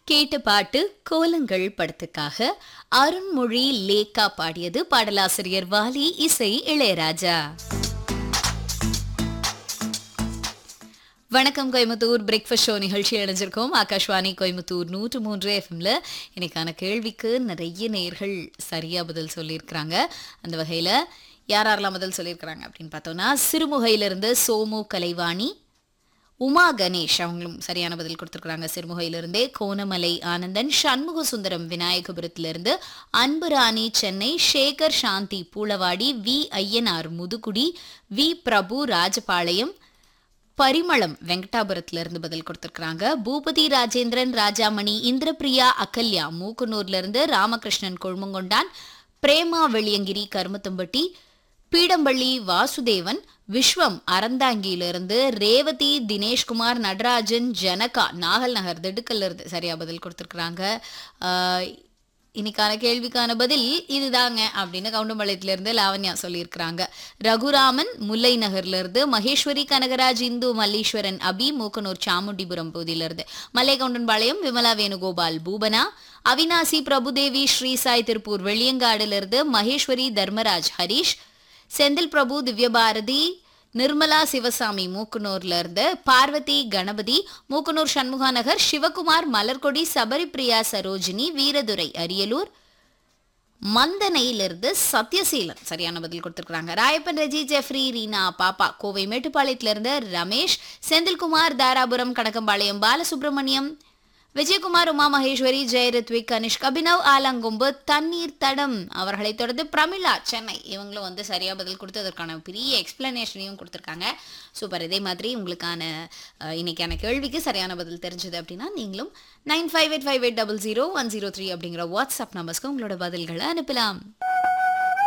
கேட்ட பாட்டு கோலங்கள் படத்துக்காக அருண்மொழி லேக்கா பாடியது பாடலாசிரியர் வாலி இசை இளையராஜா வணக்கம் கோயம்புத்தூர் பிரேக்ஃபாஸ்ட் ஷோ நிகழ்ச்சி இணைஞ்சிருக்கோம் ஆகாஷ்வாணி கோயம்புத்தூர் நூற்று மூன்று எஃப்எம்ல இன்னைக்கான கேள்விக்கு நிறைய நேர்கள் சரியா பதில் சொல்லியிருக்கிறாங்க அந்த வகையில யார் யாரெல்லாம் பதில் சொல்லியிருக்கிறாங்க அப்படின்னு பார்த்தோம்னா சிறுமுகையிலிருந்து சோமு கலைவாணி உமா கணேஷ் அவங்களும் சரியான பதில் கொடுத்துருக்காங்க சிறுமுகையிலிருந்தே கோணமலை ஆனந்தன் சண்முக சுந்தரம் விநாயகபுரத்திலிருந்து அன்பு ராணி சென்னை சேகர் சாந்தி பூளவாடி வி ஐயனார் முதுகுடி வி பிரபு ராஜபாளையம் பரிமளம் வெங்கடாபுரத்துல பதில் கொடுத்துருக்காங்க பூபதி ராஜேந்திரன் ராஜாமணி இந்திரபிரியா அகல்யா மூக்குனூர்ல இருந்து ராமகிருஷ்ணன் கொழுமங்கொண்டான் பிரேமா வெளியங்கிரி கருமத்தம்பட்டி பீடம்பள்ளி வாசுதேவன் விஸ்வம் அறந்தாங்கியிலிருந்து ரேவதி தினேஷ்குமார் நடராஜன் ஜனகா நாகல் நகர் திண்டுக்கல்ல இருந்து சரியா பதில் கொடுத்துருக்குறாங்க இன்னைக்கான கேள்விக்கான பதில் இதுதாங்க அப்படின்னு கவுண்டம்பாளையத்துல இருந்து லாவண்யா சொல்லியிருக்கிறாங்க ரகுராமன் முல்லை நகர்ல இருந்து மகேஸ்வரி கனகராஜ் இந்து மல்லீஸ்வரன் அபி மூக்கனூர் சாமுண்டிபுரம் பகுதியில இருந்து மல்லை கவுண்டன்பாளையம் விமலா வேணுகோபால் பூபனா அவினாசி பிரபுதேவி ஸ்ரீசாய் திருப்பூர் வெள்ளியங்காடுல இருந்து மகேஸ்வரி தர்மராஜ் ஹரிஷ் செந்தில் பிரபு திவ்யபாரதி நிர்மலா சிவசாமி மூக்குனூர்ல இருந்து பார்வதி கணபதி மூக்குனூர் சண்முகா நகர் சிவகுமார் மலர்கொடி சபரிபிரியா சரோஜினி வீரதுரை அரியலூர் மந்தனையிலிருந்து சத்யசீலன் சரியான பதில் கொடுத்துருக்காங்க ராயப்பன் ரெஜி ஜெஃப்ரி ரீனா பாப்பா கோவை மேட்டுப்பாளையத்திலிருந்து ரமேஷ் செந்தில்குமார் தாராபுரம் கணக்கம்பாளையம் பாலசுப்ரமணியம் விஜயகுமார் உமா மகேஸ்வரி ஜெயரத்விக் கனிஷ்க் அபினவ் ஆலங்கொம்பு தண்ணீர் தடம் அவர்களை தொடர்ந்து பிரமிளா சென்னை இவங்களும் வந்து சரியா பதில் கொடுத்து அதற்கான பெரிய எக்ஸ்பிளனேஷனையும் கொடுத்துருக்காங்க சூப்பர் இதே மாதிரி உங்களுக்கான அஹ், இன்னைக்கான கேள்விக்கு சரியான பதில் தெரிஞ்சது அப்படின்னா நீங்களும் nine five eight five eight double zero one zero three அப்படிங்கிற வாட்ஸ்அப் நம்பர்ஸ்க்கு உங்களோட பதில்களை அனுப்பலாம்